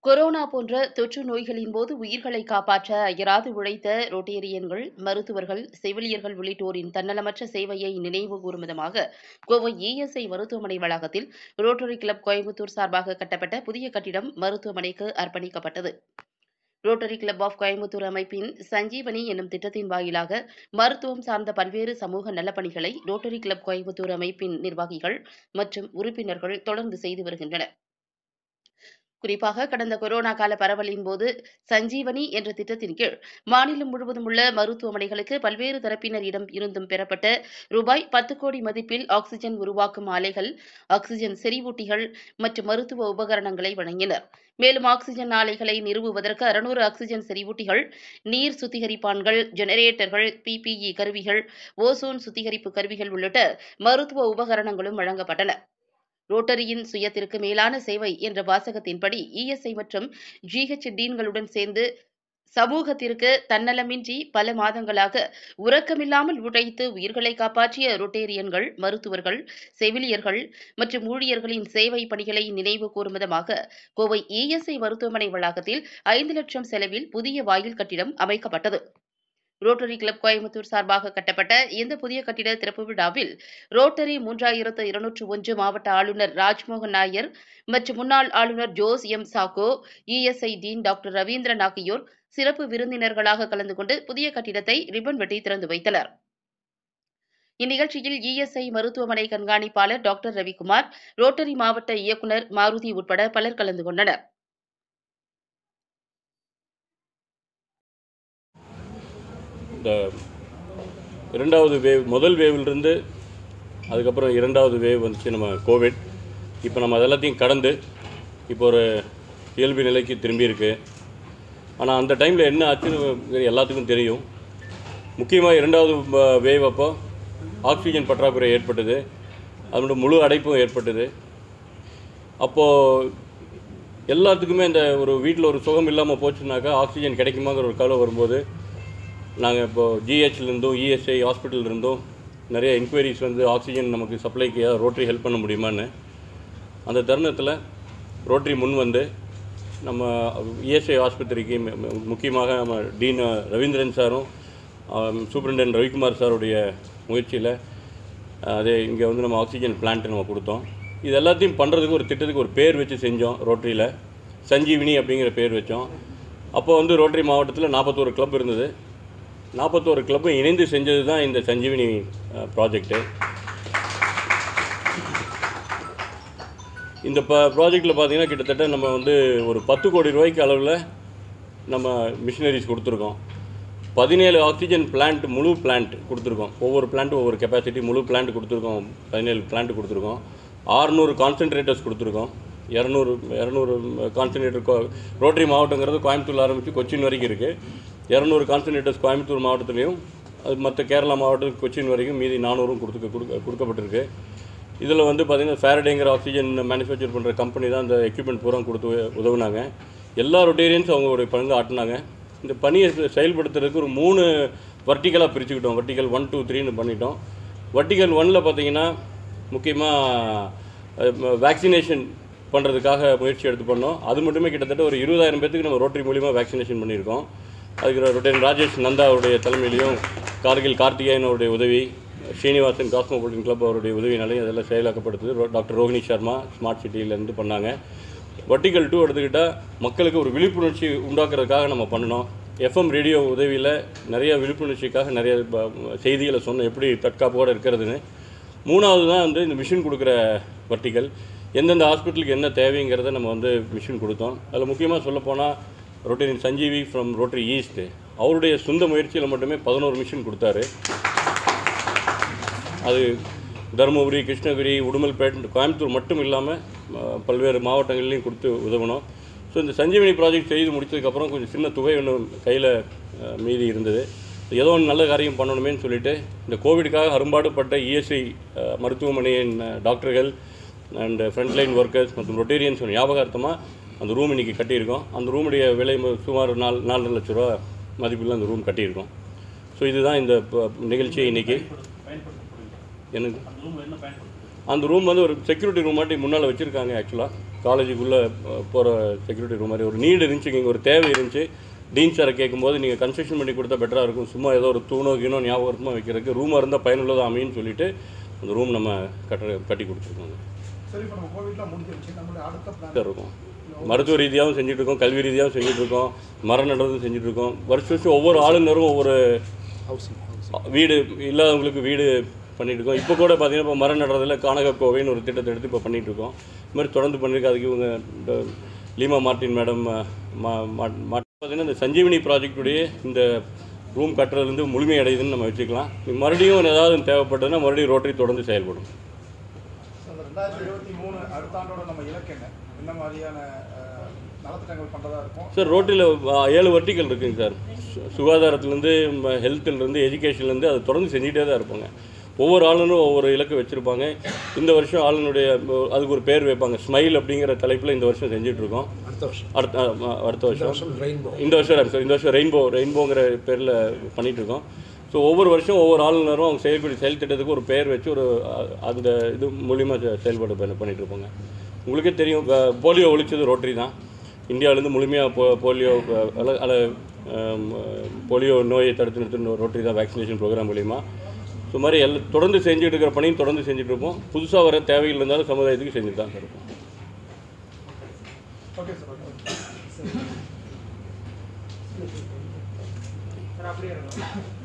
corona போன்ற தொற்று நோய்களின் போது உயிர்களை காப்பாற்ற அயராது உழைத்த ரோட்டேரியன்கள் மருத்துவர்கள் செவிலியர்கள் உள்ளிட்டோரின் தன்னலமற்ற சேவையை நினைவு கூறும் விதமாக கோவை இஎஸ்ஐ மருத்துவமனை வளாகத்தில் ரோட்டரி கிளப் கோயம்புத்தூர் சார்பாக கட்டப்பட்ட புதிய கட்டிடம் மருத்துவமனைக்கு அர்ப்பணிக்கப்பட்டது ரோட்டரி கிளப் ஆஃப் கோயம்புத்தூர் அமைப்பின் சஞ்சீவனி என்னும் திட்டத்தின் வாயிலாக மருத்துவம் சார்ந்த பல்வேறு சமூக நலப்பணிகளை ரோட்டரி கிளப் கோயம்புத்தூர் அமைப்பின் நிர்வாகிகள் மற்றும் உறுப்பினர்கள் தொடர்ந்து செய்து வருகின்றனர் குறிப்பாக கடந்த கொரோனா கால பரவலின் போது சஞ்சீவனி என்ற திட்டத்தின் கீழ் மாநிலம் முழுவதும் உள்ள மருத்துவமனைகளுக்கு பல்வேறு தரப்பினரிடம் இருந்தும் பெறப்பட்ட ரூபாய் பத்து கோடி மதிப்பில் ஆக்ஸிஜன் உருவாக்கும் ஆலைகள் ஆக்ஸிஜன் செறிவூட்டிகள் மற்றும் மருத்துவ உபகரணங்களை வழங்கினர் மேலும் ஆக்ஸிஜன் ஆலைகளை நிறுவுவதற்கு அறுநூறு ஆக்ஸிஜன் செறிவூட்டிகள் நீர் சுத்திகரிப்பான்கள் ஜெனரேட்டர்கள் பிபிஇ கருவிகள் ஓசோன் சுத்திகரிப்பு கருவிகள் உள்ளிட்ட மருத்துவ உபகரணங்களும் வழங்கப்பட்டன ரோட்டரியின் சுயத்திற்கு மேலான சேவை என்ற வாசகத்தின்படி இஎஸ்ஐ மற்றும் ஜிஹெச் டீன்களுடன் சேர்ந்து சமூகத்திற்கு தன்னலமின்றி பல மாதங்களாக உறக்கமில்லாமல் உழைத்து உயிர்களை காப்பாற்றிய ரொட்டேரியன்கள் மருத்துவர்கள் செவிலியர்கள் மற்றும் ஊழியர்களின் சேவை பணிகளை நினைவு கூறும் விதமாக கோவை இஎஸ்ஐ மருத்துவமனை வளாகத்தில் ஐந்து லட்சம் செலவில் புதிய வாயில் கட்டிடம் அமைக்கப்பட்டது ரோட்டரி கிளப் கோயம்புத்தூர் சார்பாக கட்டப்பட்ட இந்த புதிய கட்டிட திறப்பு விழாவில் ரோட்டரி மூன்றாயிரத்து இருநூற்று ஒன்று மாவட்ட ஆளுநர் ராஜ்மோகன் நாயர் மற்றும் முன்னாள் ஆளுநர் Jose M Chacko ESI dean doctor Raveendran ஆகியோர் சிறப்பு விருந்தினர்களாக கலந்து கொண்டு புதிய கட்டிடத்தை ரிப்பன் வெட்டி திறந்து வைத்தனர் இந்நிகழ்ச்சியில் இஎஸ்ஐ மருத்துவமனை கண்காணிப்பாளர் டாக்டர் ரவிக்குமார் ரோட்டரி மாவட்ட இயக்குநர் மாருதி உட்பட பலர் கலந்து கொண்டனர் இந்த இரண்டாவது வேவ் முதல் வேவ்லேருந்து அதுக்கப்புறம் இரண்டாவது வேவ் வந்துச்சு நம்ம கோவிட் இப்போ நம்ம அதெல்லாத்தையும் கடந்து இப்போ ஒரு இயல்பு நிலைக்கு திரும்பியிருக்கு ஆனால் அந்த டைமில் என்ன ஆச்சுன்னு எல்லாத்துக்கும் தெரியும் முக்கியமாக இரண்டாவது வேவ் அப்போ ஆக்சிஜன் பற்றாக்குறை ஏற்பட்டது அதோட முழு அடைப்பும் ஏற்பட்டது அப்போது எல்லாத்துக்குமே இந்த ஒரு வீட்டில் ஒரு சுகம் இல்லாமல் போச்சுனாக்கா ஆக்சிஜன் கிடைக்குமாங்கிற ஒரு கவலை வரும்போது நாங்கள் இப்போது ஜிஹெச்லேருந்தும் இஎஸ்ஐ ஹாஸ்பிட்டல் இருந்தும் நிறைய என்கொயரிஸ் வந்து ஆக்சிஜன் நமக்கு சப்ளைக்கு ரோட்டரி ஹெல்ப் பண்ண முடியுமான்னு அந்த தருணத்தில் ரோட்டரி முன் வந்து நம்ம இஎஸ்ஐ ஆஸ்பத்திரிக்கு மு- மு- முக்கியமாக நம்ம டீன் ரவீந்திரன் சாரும் சூப்பரிண்டென்ட் ரவிக்குமார் சாருடைய முயற்சியில் அதே இங்கே வந்து நம்ம ஆக்சிஜன் பிளான்ட் நம்ம கொடுத்தோம் இது எல்லாத்தையும் பண்ணுறதுக்கு ஒரு திட்டத்துக்கு ஒரு பேர் வச்சு செஞ்சோம் ரோட்டரியில் சஞ்சீவினி அப்படிங்கிற பேர் வச்சோம் அப்போ வந்து ரோட்டரி மாவட்டத்தில் நாற்பத்தோரு கிளப் இருந்தது நாற்பத்தோரு கிளப்பும் இணைந்து செஞ்சது தான் இந்த சஞ்சீவினி ப்ராஜெக்ட்டு இந்த ப ப்ராஜெக்டில் பார்த்தீங்கன்னா கிட்டத்தட்ட நம்ம வந்து ஒரு பத்து கோடி ரூபாய்க்கு அளவில் நம்ம மிஷினரிஸ் கொடுத்துருக்கோம் பதினேழு ஆக்சிஜன் பிளான்ட் முழு பிளான்ட் கொடுத்துருக்கோம் ஒவ்வொரு பிளான்ட் ஒவ்வொரு கெப்பாசிட்டி முழு பிளான்ட் கொடுத்துருக்கோம் பதினேழு பிளான்ட் கொடுத்துருக்கோம் ஆறுநூறு கான்சென்ட்ரேட்டர்ஸ் கொடுத்துருக்கோம் இரநூறு இரநூறு கான்சென்ட்ரேட்டர் ரோட்டரி மாவட்டங்கிறது கோயம்புத்தூர் ஆரம்பித்து கொச்சின் வரைக்கும் இருக்குது இரநூறு கான்சென்ட்ரேட்டர்ஸ் கோயம்புத்தூர் மாவட்டத்துலேயும் அது மற்ற கேரளா மாவட்டத்துக்கு கொச்சின் வரைக்கும் மீதி நானூறும் கொடுத்துக்க கொடுக்க கொடுக்கப்பட்டிருக்கு இதில் வந்து பார்த்திங்கன்னா ஃபேரடேங்கிற ஆக்சிஜன் மேனுஃபேக்சர் பண்ணுற கம்பெனி தான் இந்த எக்யூப்மெண்ட் பூரா கொடுத்து உ- உதவுனாங்க எல்லா ரொட்டேரியன்ஸும் அவங்களுடைய பங்கு ஆட்டினாங்க இந்த பணியை செ- செயல்படுத்துறதுக்கு ஒரு மூணு வர்டிக்கலாக பிரிச்சுக்கிட்டோம் வர்டிக்கல் ஒன் டூ த்ரீன்னு பண்ணிட்டோம் வர்டிக்கல் ஒன்னில் பார்த்தீங்கன்னா முக்கியமாக வேக்சினேஷன் பண்ணுறதுக்காக முயற்சி எடுத்து பண்ணோம் அது மட்டுமே கிட்டத்தட்ட ஒரு இருபதாயிரம் பேத்துக்கு நம்ம ரோட்டரி மூலியமாக வேக்சினேஷன் பண்ணியிருக்கோம் அதுக்கு ரொட்டேன் ராஜேஷ் நந்தா அவருடைய தலைமையிலையும் கார்கில் கார்த்திகேயன் அவருடைய உதவி ஸ்ரீனிவாசன் காஸ்மோபாலிட்டன் கிளப் அவருடைய உதவினாலையும் அதெல்லாம் செயலாக்கப்படுத்துது ரோ- டாக்டர் ரோஹினி சர்மா ஸ்மார்ட் சிட்டியிலேருந்து பண்ணாங்க வட்டிக்கல் டூ எடுத்துக்கிட்டால் மக்களுக்கு ஒரு விழிப்புணர்ச்சி உண்டாக்குறதுக்காக நம்ம பண்ணணும் எஃப்எம் ரேடியோ உதவியில் நிறைய விழிப்புணர்ச்சிக்காக நிறைய ப- செய்திகளை சொன்னோம் எப்படி தற்காப்போடு இருக்கிறதுன்னு மூணாவது தான் வந்து இந்த மிஷின் கொடுக்குற வர்டிக்கல் எந்தெந்த ஹாஸ்பிட்டலுக்கு என்ன தேவைங்கிறத நம்ம வந்து மிஷின் கொடுத்தோம் அதில் முக்கியமாக சொல்லப்போனால் rotary Sanjeevi from rotary east அவருடைய சொந்த முயற்சியில் மட்டுமே பதினோரு மிஷின் கொடுத்தாரு அது தருமபுரி கிருஷ்ணகிரி உடுமல்பேட் கோயம்புத்தூர் மட்டும் இல்லாமல் பல்வேறு மாவட்டங்கள்லையும் கொடுத்து உதவணும் ஸோ இந்த சஞ்சீவனி ப்ராஜெக்ட் செய்து முடித்ததுக்கப்புறம் கொஞ்சம் சின்ன தொகை ஒன்று கையில் மீதி இருந்தது ஏதோ ஒன்று நல்ல காரியம் பண்ணணுமேன்னு சொல்லிட்டு இந்த கோவிடுக்காக அரும்பாடுபட்ட இஎஸ்ஐ மருத்துவமனையின் அஹ், டாக்டர்கள் அண்ட் ஃப்ரண்ட்லைன் ஒர்க்கர்ஸ் மற்றும் ரொட்டேரியன்ஸ் ஞாபகார்த்தமாக அந்த ரூம் இன்றைக்கி கட்டியிருக்கோம் அந்த ரூமுடைய விலை மு- சுமார் நாலு நாலரை லட்ச ரூபா மதிப்புள்ள அந்த ரூம் கட்டியிருக்கோம் ஸோ இதுதான் இந்த ப- நிகழ்ச்சியை இன்றைக்கி எனக்கு அந்த ரூம் வந்து ஒரு செக்யூரிட்டி ரூம் மாட்டி முன்னால் வச்சுருக்காங்க ஆக்சுவலாக காலேஜுக்குள்ளே போகிற செக்யூரிட்டி ரூம் மாதிரி ஒரு நீடு இருந்துச்சு இங்கே ஒரு தேவை இருந்துச்சு டீன் சாரை கேட்கும்போது நீங்கள் கன்ஸ்ட்ரக்ஷன் பண்ணி கொடுத்தா பெட்டராக இருக்கும் சும்மா ஏதோ ஒரு தூணோ கீனோ ஞாபகமாக வைக்கிறதுக்கு ரூமாக இருந்தால் பயனுள்ளதாக அமையும்னு சொல்லிட்டு அந்த ரூம் நம்ம கட்ட கட்டி கொடுத்துருக்கோங்க சரி இப்போ நம்ம கோவிட்லாம் முடிஞ்சிருச்சு நம்மளுடைய அடுத்த பிளான் தான் இருக்கும் மருத்துவ ரீதியாகவும் செஞ்சுட்டு இருக்கோம் கல்வி ரீதியாகவும் செஞ்சுட்டு இருக்கோம் மரம் நடுறதும் செஞ்சுட்டு இருக்கோம் வருஷம் வருஷம் ஒவ்வொரு ஆளுநரும் ஒவ்வொரு ஹவுசிங் ஹவுசிங் வீடு இல்லாதவங்களுக்கு வீடு பண்ணிட்டு இருக்கோம் இப்போ கூட பார்த்தீங்கன்னா இப்போ மரம் நடுறதுல கானக கோவைன்னு ஒரு திட்டத்தை எடுத்து இப்போ பண்ணிட்டு இருக்கோம் இது மாதிரி தொடர்ந்து பண்ணியிருக்கு அதுக்கு இவங்க இந்த லீமா மார்ட்டின் மேடம் பார்த்தீங்கன்னா இந்த சஞ்சீவினி ப்ராஜெக்டுடைய இந்த ரூம் கட்டுறதுலேருந்து முழுமையடையுதுன்னு நம்ம வச்சுக்கலாம் மறுபடியும் ஏதாவது தேவைப்பட்டதுன்னா மறுபடியும் ரோட்டரி தொடர்ந்து செயல்படும் அந்த ரெண்டாயிரத்தி இருபத்தி மூணு அடுத்த ஆண்டோட நம்ம இலக்கு என்ன என்ன மாதிரியான அஹ், நலத்திட்டங்கள் பண்ணுறதா இருக்கும் சார் ரோட்டில் ஏழு வர்ட்டிகள் இருக்குங்க சார் சு- சுகாதாரத்துலேருந்து ஹெல்த்துலேருந்து எஜுகேஷன்லேருந்து அது தொடர்ந்து செஞ்சுட்டே தான் இருப்பாங்க ஒவ்வொரு ஆளுநரும் ஒவ்வொரு இலக்கு வச்சுருப்பாங்க இந்த வருஷம் ஆளுனுடைய அஹ், அதுக்கு ஒரு பேர் வைப்பாங்க ஸ்மைல் அப்படிங்கிற தலைப்பில் இந்த வருஷம் செஞ்சுட்டு இருக்கோம் அடுத்த வருஷம் அடுத்த அஹ், அடுத்த வருஷம் வருஷம் ரெயின்போ இந்த வருஷம் சார் இந்த வருஷம் ரெயின்போ ரெயின்போங்கிற பேரில் பண்ணிட்டு இருக்கோம் ஸோ ஒவ்வொரு வருஷம் ஒவ்வொரு ஆளுநரும் அவங்க செயல்படி செயல் திட்டத்துக்கு ஒரு பெயர் வச்சு ஒரு அஹ், அந்த இது மூலிமா செ- செயல்பாடு பண்ண பண்ணிட்டு இருப்பாங்க உங்களுக்கே தெரியும் ப- போலியோ ஒழிச்சது ரோட்டரி தான் இந்தியாவிலேருந்து முழுமையாக போ போலியோ அஹ், அல அல அஹ், போலியோ நோயை தடுத்து நிறுத்தின ரோட்டரி தான் வேக்சினேஷன் ப்ரோக்ராம் மூலிமா ஸோ மாதிரி எல்லா தொடர்ந்து செஞ்சுட்டு இருக்கிற பணியும் தொடர்ந்து செஞ்சுட்டு இருப்போம் புதுசாக வர தேவைகள் இருந்தாலும் சமுதாயத்துக்கு செஞ்சுட்டு தான் இருப்போம் ஓகே சார் ஓகே சார் அப்படியே இருக்கணும்